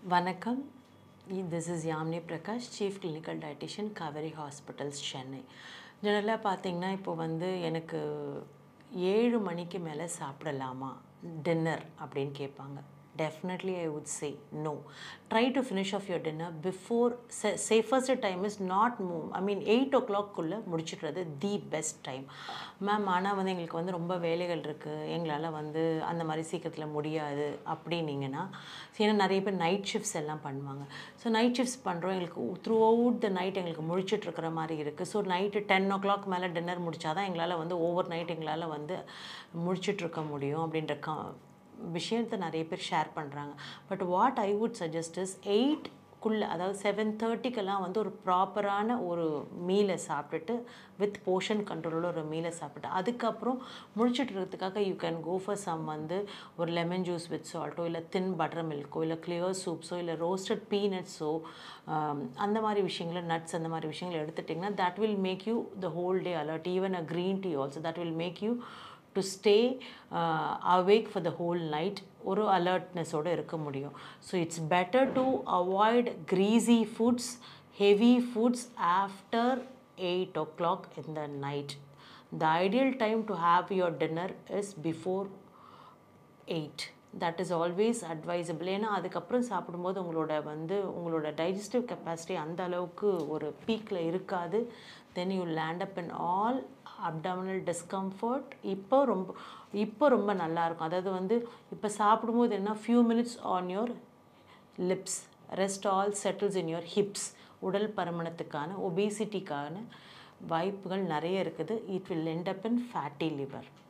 வணக்கம் this is Yamini Prakash chief clinical dietitian Kauvery hospitals Chennai ஜெனரலாக பார்த்தீங்கன்னா இப்போ வந்து எனக்கு ஏழு மணிக்கு மேலே சாப்பிடலாமா டின்னர் அப்படின்னு கேட்பாங்க definitely I would say no try to finish off your dinner before safest time is not move I mean eight ஓ கிளாக்குள்ளே முடிச்சிடுறது தி பெஸ்ட் டைம் மேம் ஆனால் வந்து எங்களுக்கு வந்து ரொம்ப வேலைகள் இருக்குது எங்களால் வந்து அந்த மாதிரி சீக்கிரத்தில் முடியாது அப்படின்னீங்கன்னா ஏன்னா நிறைய பேர் நைட் ஷிஃப்ட்ஸ் எல்லாம் பண்ணுவாங்க ஸோ நைட் ஷிஃப்ட்ஸ் பண்ணுறோம் எங்களுக்கு த்ரூ அவுட் த நைட் எங்களுக்கு முழிச்சிட்டு இருக்கிற மாதிரி இருக்குது so night ten o'clock மேலே டின்னர் முடிச்சாதான் எங்களால் வந்து ஓவர் நைட் எங்களால் வந்து முழிச்சிட்டு இருக்க முடியும் அப்படின்ற க விஷயத்தை நிறைய பேர் ஷேர் பண்ணுறாங்க but what I would suggest is எயிட்குள்ளே அதாவது செவன் தேர்ட்டிக்கெல்லாம் வந்து ஒரு ப்ராப்பரான ஒரு மீலை சாப்பிட்டுட்டு வித் போர்ஷன் கண்ட்ரோலோட ஒரு மீலை சாப்பிட்டு அதுக்கப்புறம் முடிச்சுட்டு இருக்கிறதுக்காக you can go for some வந்து ஒரு லெமன் ஜூஸ் வித் சால்ட்டோ இல்லை தின் பட்டர் மில்க்கோ இல்லை கிளியர் சூப்ஸோ இல்லை ரோஸ்டட் பீனட்ஸோ அந்த மாதிரி விஷயங்கள் நட்ஸ் அந்த மாதிரி விஷயங்கள் எடுத்துட்டிங்கன்னா that will make you the whole day alert even a green tea also that will make you to stay awake for the whole night ஒரு அலர்ட்னஸோடு இருக்க முடியும் so it's better to avoid greasy foods heavy foods after eight o'clock in the night the ideal time to have your dinner is before eight that is always advisable ஏன்னா அதுக்கப்புறம் சாப்பிடும்போது உங்களோட வந்து உங்களோட டைஜஸ்டிவ் கெப்பாசிட்டி அந்த அளவுக்கு ஒரு பீக்கில் இருக்காது then you land up in all abdominal discomfort இப்போ ரொம்ப இப்போ ரொம்ப நல்லாயிருக்கும் அதாவது வந்து இப்போ சாப்பிடும்போது என்ன few minutes on your lips rest all settles in your hips உடல் பருமனத்துக்கான ஒபேசிட்டிக்கான வாய்ப்புகள் நிறைய இருக்குது it will end up in fatty liver